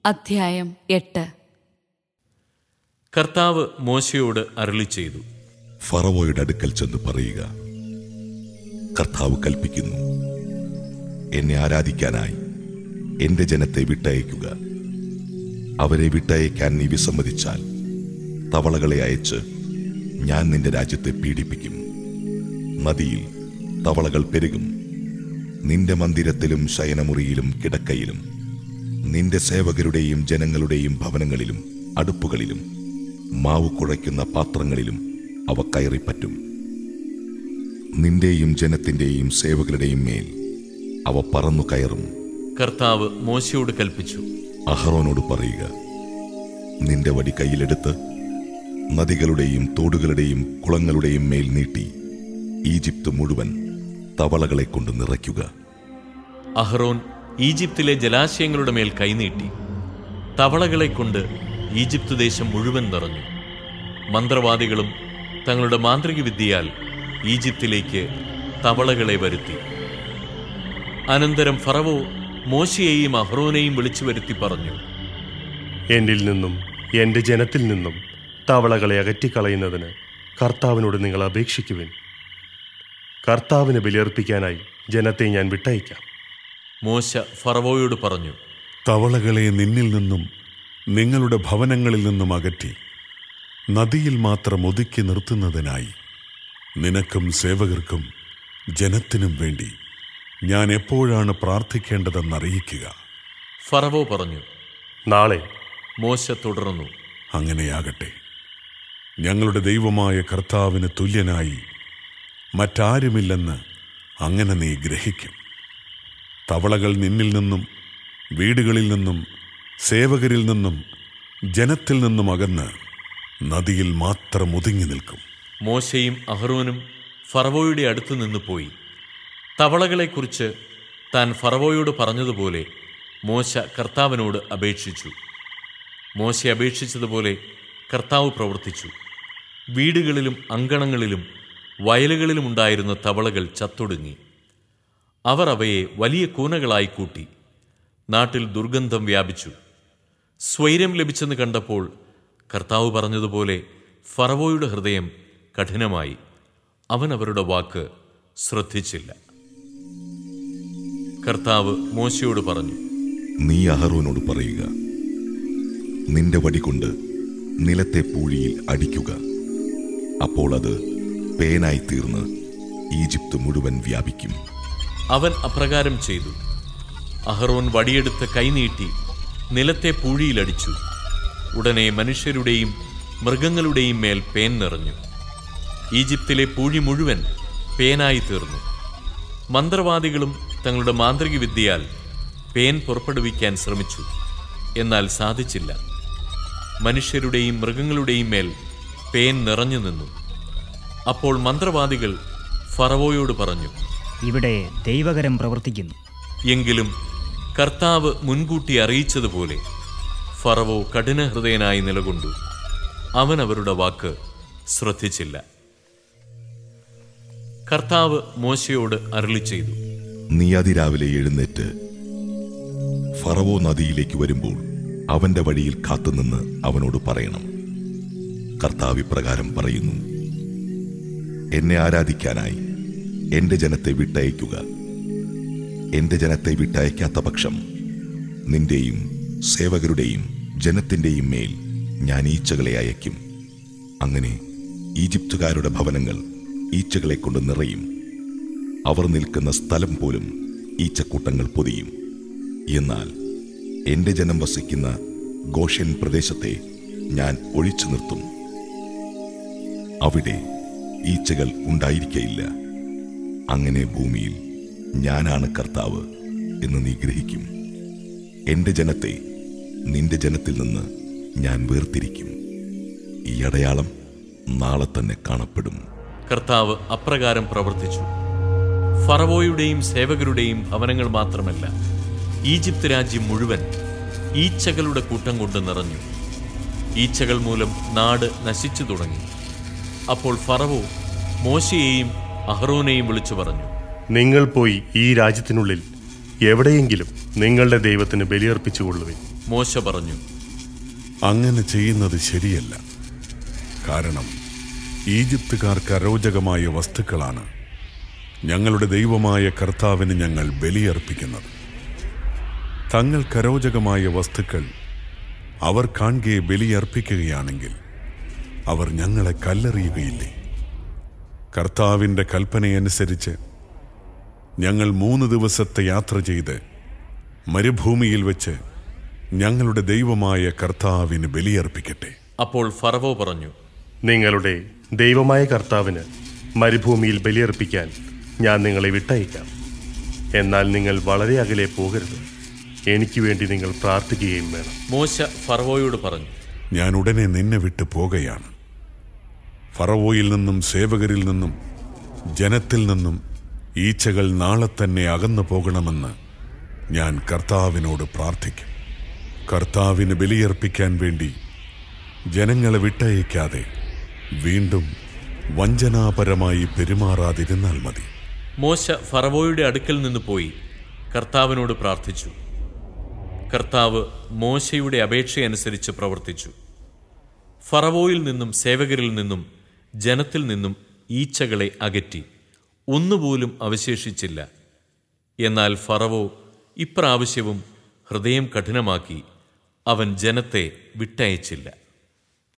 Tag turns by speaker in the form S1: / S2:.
S1: അധ്യായം എട്ട്
S2: കർത്താവ് മോശയോട് അരുളി ചെയ്തു
S3: ഫറവോയുടെ അടുക്കൽ ചെന്ന് പറയുക കർത്താവ് കൽപ്പിക്കുന്നു എന്നെ ആരാധിക്കാനായി എന്റെ ജനത്തെ വിട്ടയക്കുക അവരെ വിട്ടയക്കാൻ നീ വിസമ്മതിച്ചാൽ തവളകളെ അയച്ച് ഞാൻ നിന്റെ രാജ്യത്തെ പീഡിപ്പിക്കും നദിയിൽ തവളകൾ പെരുകും നിന്റെ മന്ദിരത്തിലും ശയനമുറിയിലും കിടക്കയിലും നിന്റെ സേവകരുടെയും ജനങ്ങളുടെയും ഭവനങ്ങളിലും അടുപ്പുകളിലും മാവ് കുഴയ്ക്കുന്ന പാത്രങ്ങളിലും അവ കയറിപ്പറ്റും നിന്റെയും ജനത്തിന്റെയും സേവകരുടെയും മേൽ അവ പറന്നു കയറും
S2: കർത്താവ് മോശയോട് കൽപ്പിച്ചു
S3: അഹറോനോട് പറയുക നിന്റെ വടി കയ്യിലെടുത്ത് നദികളുടെയും തോടുകളുടെയും കുളങ്ങളുടെയും മേൽ നീട്ടി ഈജിപ്ത് മുഴുവൻ തവളകളെ കൊണ്ട് നിറയ്ക്കുക
S2: അഹ്റോൻ ഈജിപ്തിലെ ജലാശയങ്ങളുടെ മേൽ കൈനീട്ടി തവളകളെ കൊണ്ട് ഈജിപ്ത് ദേശം മുഴുവൻ നിറഞ്ഞു മന്ത്രവാദികളും തങ്ങളുടെ മാന്ത്രിക വിദ്യയാൽ ഈജിപ്തിലേക്ക് തവളകളെ വരുത്തി അനന്തരം ഫറവോ മോശയെയും അഹ്റോനെയും വിളിച്ചു വരുത്തി പറഞ്ഞു
S4: എന്നിൽ നിന്നും എൻ്റെ ജനത്തിൽ നിന്നും തവളകളെ അകറ്റിക്കളയുന്നതിന് കർത്താവിനോട് നിങ്ങൾ അപേക്ഷിക്കുവിൻ കർത്താവിന് ബലിയർപ്പിക്കാനായി ജനത്തെ ഞാൻ വിട്ടയക്കാം
S2: മോശ ഫറവോയോട് പറഞ്ഞു
S5: തവളകളെ നിന്നിൽ നിന്നും നിങ്ങളുടെ ഭവനങ്ങളിൽ നിന്നും അകറ്റി നദിയിൽ മാത്രം ഒതുക്കി നിർത്തുന്നതിനായി നിനക്കും സേവകർക്കും ജനത്തിനും വേണ്ടി ഞാൻ എപ്പോഴാണ് പ്രാർത്ഥിക്കേണ്ടതെന്നറിയിക്കുക
S2: ഫറവോ പറഞ്ഞു
S4: നാളെ
S2: മോശ തുടർന്നു
S5: അങ്ങനെയാകട്ടെ ഞങ്ങളുടെ ദൈവമായ കർത്താവിന് തുല്യനായി മറ്റാരുമില്ലെന്ന് അങ്ങനെ നീ ഗ്രഹിക്കും തവളകൾ നിന്നിൽ നിന്നും വീടുകളിൽ നിന്നും സേവകരിൽ നിന്നും ജനത്തിൽ നിന്നും അകന്ന് നദിയിൽ മാത്രം ഒതുങ്ങി നിൽക്കും
S2: മോശയും അഹ്റോനും ഫറവോയുടെ അടുത്ത് നിന്ന് പോയി തവളകളെക്കുറിച്ച് താൻ ഫറവോയോട് പറഞ്ഞതുപോലെ മോശ കർത്താവിനോട് അപേക്ഷിച്ചു മോശ അപേക്ഷിച്ചതുപോലെ കർത്താവ് പ്രവർത്തിച്ചു വീടുകളിലും അങ്കണങ്ങളിലും വയലുകളിലും ഉണ്ടായിരുന്ന തവളകൾ ചത്തൊടുങ്ങി അവർ അവയെ വലിയ കൂനകളായി കൂട്ടി നാട്ടിൽ ദുർഗന്ധം വ്യാപിച്ചു സ്വൈരം ലഭിച്ചെന്ന് കണ്ടപ്പോൾ കർത്താവ് പറഞ്ഞതുപോലെ ഫറവോയുടെ ഹൃദയം കഠിനമായി അവൻ അവരുടെ വാക്ക് ശ്രദ്ധിച്ചില്ല കർത്താവ് മോശയോട് പറഞ്ഞു
S3: നീ അഹറോനോട് പറയുക നിന്റെ വടി കൊണ്ട് നിലത്തെ പൂഴിയിൽ അടിക്കുക അപ്പോൾ അത് പേനായി തീർന്ന് ഈജിപ്ത് മുഴുവൻ വ്യാപിക്കും
S2: അവൻ അപ്രകാരം ചെയ്തു അഹറോൻ വടിയെടുത്ത് കൈനീട്ടി നിലത്തെ പൂഴിയിലടിച്ചു ഉടനെ മനുഷ്യരുടെയും മൃഗങ്ങളുടെയും മേൽ പേൻ നിറഞ്ഞു ഈജിപ്തിലെ പൂഴി മുഴുവൻ പേനായി തീർന്നു മന്ത്രവാദികളും തങ്ങളുടെ മാന്ത്രിക വിദ്യയാൽ പേൻ പുറപ്പെടുവിക്കാൻ ശ്രമിച്ചു എന്നാൽ സാധിച്ചില്ല മനുഷ്യരുടെയും മൃഗങ്ങളുടെയും മേൽ പേൻ നിറഞ്ഞു നിന്നു അപ്പോൾ മന്ത്രവാദികൾ ഫറവോയോട് പറഞ്ഞു
S6: ഇവിടെ ദൈവകരം പ്രവർത്തിക്കുന്നു
S2: എങ്കിലും കർത്താവ് മുൻകൂട്ടി അറിയിച്ചതുപോലെ ഫറവോ കഠിനഹൃദയനായി നിലകൊണ്ടു അവൻ അവരുടെ വാക്ക് ശ്രദ്ധിച്ചില്ല കർത്താവ് മോശയോട് അരുളി ചെയ്തു
S3: നീ അതിരാവിലെ എഴുന്നേറ്റ് ഫറവോ നദിയിലേക്ക് വരുമ്പോൾ അവന്റെ വഴിയിൽ കാത്തുനിന്ന് അവനോട് പറയണം കർത്താവ് ഇപ്രകാരം പറയുന്നു എന്നെ ആരാധിക്കാനായി എന്റെ ജനത്തെ വിട്ടയക്കുക എന്റെ ജനത്തെ വിട്ടയക്കാത്ത പക്ഷം നിന്റെയും സേവകരുടെയും ജനത്തിന്റെയും മേൽ ഞാൻ ഈച്ചകളെ അയക്കും അങ്ങനെ ഈജിപ്തുകാരുടെ ഭവനങ്ങൾ ഈച്ചകളെ കൊണ്ട് നിറയും അവർ നിൽക്കുന്ന സ്ഥലം പോലും ഈച്ചക്കൂട്ടങ്ങൾ പൊതിയും എന്നാൽ എന്റെ ജനം വസിക്കുന്ന ഗോഷ്യൻ പ്രദേശത്തെ ഞാൻ ഒഴിച്ചു നിർത്തും അവിടെ ഈച്ചകൾ ഉണ്ടായിരിക്കയില്ല അങ്ങനെ ഭൂമിയിൽ ഞാനാണ് കർത്താവ് എന്ന് നീ ഗ്രഹിക്കും എന്റെ ജനത്തെ നിന്റെ ജനത്തിൽ നിന്ന് ഞാൻ വേർതിരിക്കും ഈ അടയാളം നാളെ തന്നെ കാണപ്പെടും
S2: കർത്താവ് അപ്രകാരം പ്രവർത്തിച്ചു ഫറവോയുടെയും സേവകരുടെയും ഭവനങ്ങൾ മാത്രമല്ല ഈജിപ്ത് രാജ്യം മുഴുവൻ ഈച്ചകളുടെ കൂട്ടം കൊണ്ട് നിറഞ്ഞു ഈച്ചകൾ മൂലം നാട് നശിച്ചു തുടങ്ങി അപ്പോൾ ഫറവോ മോശയെയും അഹ്റോനെയും വിളിച്ചു പറഞ്ഞു
S4: നിങ്ങൾ പോയി ഈ രാജ്യത്തിനുള്ളിൽ എവിടെയെങ്കിലും നിങ്ങളുടെ ദൈവത്തിന് ബലിയർപ്പിച്ചുകൊള്ളുവിൻ
S2: മോശ പറഞ്ഞു
S5: അങ്ങനെ ചെയ്യുന്നത് ശരിയല്ല കാരണം ഈജിപ്തുകാർക്ക് അരോചകമായ വസ്തുക്കളാണ് ഞങ്ങളുടെ ദൈവമായ കർത്താവിന് ഞങ്ങൾ ബലിയർപ്പിക്കുന്നത് തങ്ങൾക്ക് അരോചകമായ വസ്തുക്കൾ അവർ കാണുകയെ ബലിയർപ്പിക്കുകയാണെങ്കിൽ അവർ ഞങ്ങളെ കല്ലെറിയുകയില്ലേ കർത്താവിൻ്റെ കൽപ്പനയനുസരിച്ച് ഞങ്ങൾ മൂന്ന് ദിവസത്തെ യാത്ര ചെയ്ത് മരുഭൂമിയിൽ വെച്ച് ഞങ്ങളുടെ ദൈവമായ കർത്താവിന് ബലിയർപ്പിക്കട്ടെ
S2: അപ്പോൾ ഫറവോ പറഞ്ഞു
S4: നിങ്ങളുടെ ദൈവമായ കർത്താവിന് മരുഭൂമിയിൽ ബലിയർപ്പിക്കാൻ ഞാൻ നിങ്ങളെ വിട്ടയക്കാം എന്നാൽ നിങ്ങൾ വളരെ അകലെ പോകരുത് എനിക്ക് വേണ്ടി നിങ്ങൾ പ്രാർത്ഥിക്കുകയും വേണം
S2: മോശ ഫറവോയോട് പറഞ്ഞു
S5: ഞാൻ ഉടനെ നിന്നെ വിട്ടു പോകുകയാണ് ഫറവോയിൽ നിന്നും സേവകരിൽ നിന്നും ജനത്തിൽ നിന്നും ഈച്ചകൾ നാളെ തന്നെ അകന്നു പോകണമെന്ന് ഞാൻ കർത്താവിനോട് പ്രാർത്ഥിക്കും കർത്താവിന് ബലിയർപ്പിക്കാൻ വേണ്ടി ജനങ്ങളെ വിട്ടയക്കാതെ വീണ്ടും വഞ്ചനാപരമായി പെരുമാറാതിരുന്നാൽ മതി
S2: മോശ ഫറവോയുടെ അടുക്കൽ നിന്ന് പോയി കർത്താവിനോട് പ്രാർത്ഥിച്ചു കർത്താവ് മോശയുടെ അപേക്ഷയനുസരിച്ച് പ്രവർത്തിച്ചു ഫറവോയിൽ നിന്നും സേവകരിൽ നിന്നും ജനത്തിൽ നിന്നും ഈച്ചകളെ അകറ്റി ഒന്നുപോലും അവശേഷിച്ചില്ല എന്നാൽ ഫറവോ ഇപ്രാവശ്യവും ഹൃദയം കഠിനമാക്കി അവൻ ജനത്തെ വിട്ടയച്ചില്ല